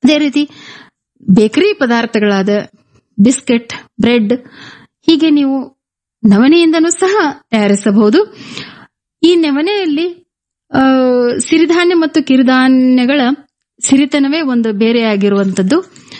ಅದೇ ರೀತಿ ಬೇಕರಿ ಪದಾರ್ಥಗಳಾದ ಬಿಸ್ಕೆಟ್ ಬ್ರೆಡ್ ಹೀಗೆ ನೀವು ನವಣೆಯಿಂದನೂ ಸಹ ತಯಾರಿಸಬಹುದು ಈ ನವಣೆಯಲ್ಲಿ ಆ, ಸಿರಿಧಾನ್ಯ ಮತ್ತು ಕಿರುಧಾನ್ಯಗಳ ಸಿರಿತನವೇ ಒಂದು ಬೇರೆಯಾಗಿರುವಂತದ್ದು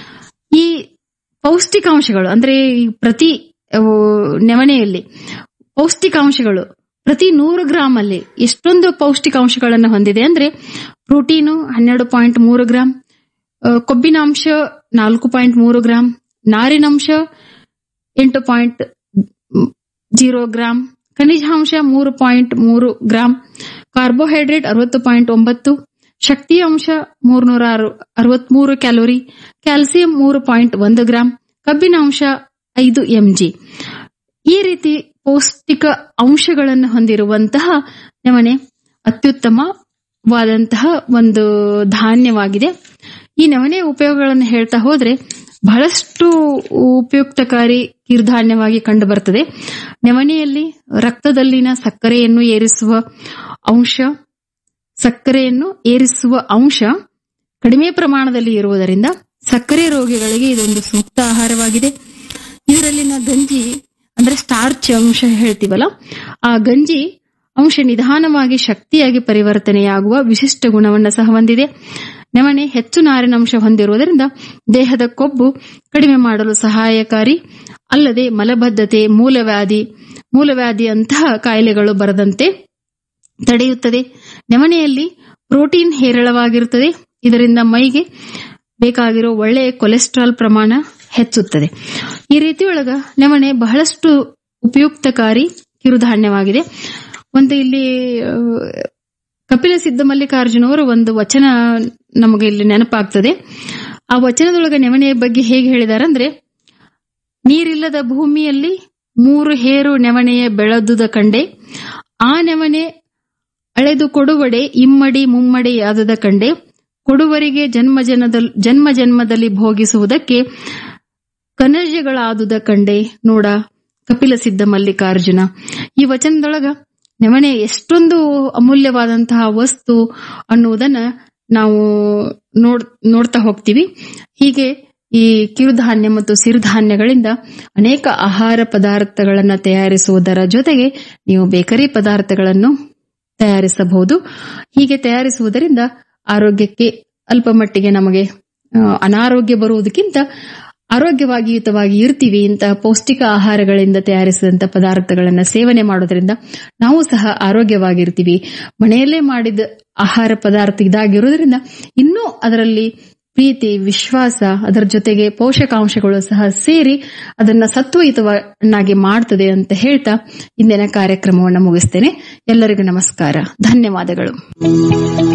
ಈ ಪೌಷ್ಟಿಕಾಂಶಗಳು ಅಂದ್ರೆ ಈ ಪ್ರತಿ ಆ, ನವಣೆಯಲ್ಲಿ ಪೌಷ್ಟಿಕಾಂಶಗಳು ಪ್ರತಿ ನೂರು ಗ್ರಾಮ್ ಅಲ್ಲಿ ಎಷ್ಟೊಂದು ಪೌಷ್ಟಿಕಾಂಶಗಳನ್ನು ಹೊಂದಿದೆ ಅಂದ್ರೆ ಪ್ರೋಟೀನು ಹನ್ನೆರಡು ಪಾಯಿಂಟ್ ಮೂರು ಗ್ರಾಮ್ ಆ, ಕೊಬ್ಬಿನಾಂಶ ನಾಲ್ಕು ಪಾಯಿಂಟ್ ಮೂರು ಗ್ರಾಮ್ ನಾರಿನಾಂಶ ಎಂಟು ಪಾಯಿಂಟ್ ಜೀರೋ ಗ್ರಾಮ್ ಖನಿಜಾಂಶ ಮೂರು ಪಾಯಿಂಟ್ ಮೂರು ಗ್ರಾಮ್ ಕಾರ್ಬೋಹೈಡ್ರೇಟ್ ಅರವತ್ತು ಪಾಯಿಂಟ್ ಒಂಬತ್ತು ಶಕ್ತಿ ಅಂಶ ಮೂರ್ನೂರ ಅರವತ್ಮೂರು ಕ್ಯಾಲೋರಿ ಕ್ಯಾಲ್ಸಿಯಂ ಮೂರು ಪಾಯಿಂಟ್ ಒಂದು ಗ್ರಾಮ್ ಕಬ್ಬಿನಾಂಶ ಐದು ಎಂಜಿ ಈ ರೀತಿ ಪೌಷ್ಟಿಕ ಅಂಶಗಳನ್ನು ಹೊಂದಿರುವಂತಹ ನವಣೆ ಅತ್ಯುತ್ತಮವಾದಂತಹ ಒಂದು ಧಾನ್ಯವಾಗಿದೆ ಈ ನವಣೆಯ ಉಪಯೋಗಗಳನ್ನು ಹೇಳ್ತಾ ಹೋದ್ರೆ ಬಹಳಷ್ಟು ಉಪಯುಕ್ತಕಾರಿ ಕಿರುಧಾನ್ಯವಾಗಿ ಕಂಡು ಬರ್ತದೆ ನವಣೆಯಲ್ಲಿ ರಕ್ತದಲ್ಲಿನ ಸಕ್ಕರೆಯನ್ನು ಏರಿಸುವ ಅಂಶ ಸಕ್ಕರೆಯನ್ನು ಏರಿಸುವ ಅಂಶ ಕಡಿಮೆ ಪ್ರಮಾಣದಲ್ಲಿ ಇರುವುದರಿಂದ ಸಕ್ಕರೆ ರೋಗಿಗಳಿಗೆ ಇದೊಂದು ಸೂಕ್ತ ಆಹಾರವಾಗಿದೆ ಇದರಲ್ಲಿನ ಗಂಜಿ ಅಂದ್ರೆ ಸ್ಟಾರ್ಚ್ ಅಂಶ ಹೇಳ್ತೀವಲ್ಲ ಆ ಗಂಜಿ ಅಂಶ ನಿಧಾನವಾಗಿ ಶಕ್ತಿಯಾಗಿ ಪರಿವರ್ತನೆಯಾಗುವ ವಿಶಿಷ್ಟ ಗುಣವನ್ನು ಸಹ ಹೊಂದಿದೆ ನವಣೆ ಹೆಚ್ಚು ನಾರಿನಂಶ ಹೊಂದಿರುವುದರಿಂದ ದೇಹದ ಕೊಬ್ಬು ಕಡಿಮೆ ಮಾಡಲು ಸಹಾಯಕಾರಿ ಅಲ್ಲದೆ ಮಲಬದ್ಧತೆ ಮೂಲವ್ಯಾಧಿ ಮೂಲವ್ಯಾಧಿಯಂತಹ ಕಾಯಿಲೆಗಳು ಬರದಂತೆ ತಡೆಯುತ್ತದೆ ನವಣೆಯಲ್ಲಿ ಪ್ರೋಟೀನ್ ಹೇರಳವಾಗಿರುತ್ತದೆ ಇದರಿಂದ ಮೈಗೆ ಬೇಕಾಗಿರೋ ಒಳ್ಳೆಯ ಕೊಲೆಸ್ಟ್ರಾಲ್ ಪ್ರಮಾಣ ಹೆಚ್ಚುತ್ತದೆ ಈ ರೀತಿಯೊಳಗ ನವಣೆ ಬಹಳಷ್ಟು ಉಪಯುಕ್ತಕಾರಿ ಕಿರುಧಾನ್ಯವಾಗಿದೆ ಒಂದು ಇಲ್ಲಿ ಆ, ಕಪಿಲ ಸಿದ್ಧ ಮಲ್ಲಿಕಾರ್ಜುನವರು ಒಂದು ವಚನ ನಮಗೆ ಇಲ್ಲಿ ನೆನಪಾಗ್ತದೆ ಆ ವಚನದೊಳಗ ನೆವಣೆಯ ಬಗ್ಗೆ ಹೇಗೆ ಹೇಳಿದಾರಂದ್ರೆ ನೀರಿಲ್ಲದ ಭೂಮಿಯಲ್ಲಿ ಮೂರು ಹೇರು ನೆವಣೆಯ ಬೆಳೆದುದ ಕಂಡೆ ಆ ನೆವಣೆ ಅಳೆದು ಕೊಡುವಡೆ ಇಮ್ಮಡಿ ಮುಮ್ಮಡಿಯಾದುದ ಕಂಡೆ ಕೊಡುವರಿಗೆ ಜನ್ಮ ಜನದಲ್ಲಿ ಜನ್ಮ ಜನ್ಮದಲ್ಲಿ ಭೋಗಿಸುವುದಕ್ಕೆ ಕನರ್ಯಗಳಾದುದ ಕಂಡೆ ನೋಡ ಕಪಿಲ ಸಿದ್ಧ ಮಲ್ಲಿಕಾರ್ಜುನ ಈ ವಚನದೊಳಗ ನವಣೆ ಎಷ್ಟೊಂದು ಅಮೂಲ್ಯವಾದಂತಹ ವಸ್ತು ಅನ್ನುವುದನ್ನ ನಾವು ನೋಡ್ ನೋಡ್ತಾ ಹೋಗ್ತೀವಿ ಹೀಗೆ ಈ ಕಿರುಧಾನ್ಯ ಮತ್ತು ಸಿರುಧಾನ್ಯಗಳಿಂದ ಅನೇಕ ಆಹಾರ ಪದಾರ್ಥಗಳನ್ನು ತಯಾರಿಸುವುದರ ಜೊತೆಗೆ ನೀವು ಬೇಕರಿ ಪದಾರ್ಥಗಳನ್ನು ತಯಾರಿಸಬಹುದು ಹೀಗೆ ತಯಾರಿಸುವುದರಿಂದ ಆರೋಗ್ಯಕ್ಕೆ ಅಲ್ಪ ಮಟ್ಟಿಗೆ ನಮಗೆ ಆ, ಅನಾರೋಗ್ಯ ಬರುವುದಕ್ಕಿಂತ ಆರೋಗ್ಯವಾಗಿಯುತವಾಗಿ ಇರ್ತೀವಿ ಇಂತಹ ಪೌಷ್ಟಿಕ ಆಹಾರಗಳಿಂದ ತಯಾರಿಸಿದಂತ ಪದಾರ್ಥಗಳನ್ನ ಸೇವನೆ ಮಾಡೋದ್ರಿಂದ ನಾವು ಸಹ ಆರೋಗ್ಯವಾಗಿರ್ತೀವಿ ಮನೆಯಲ್ಲೇ ಮಾಡಿದ ಆಹಾರ ಪದಾರ್ಥ ಇದಾಗಿರೋದ್ರಿಂದ ಇನ್ನೂ ಅದರಲ್ಲಿ ಪ್ರೀತಿ ವಿಶ್ವಾಸ ಅದರ ಜೊತೆಗೆ ಪೋಷಕಾಂಶಗಳು ಸಹ ಸೇರಿ ಅದನ್ನ ಸತ್ವಯುತವನ್ನಾಗಿ ಮಾಡ್ತದೆ ಅಂತ ಹೇಳ್ತಾ ಇಂದಿನ ಕಾರ್ಯಕ್ರಮವನ್ನು ಮುಗಿಸ್ತೇನೆ ಎಲ್ಲರಿಗೂ ನಮಸ್ಕಾರ ಧನ್ಯವಾದಗಳು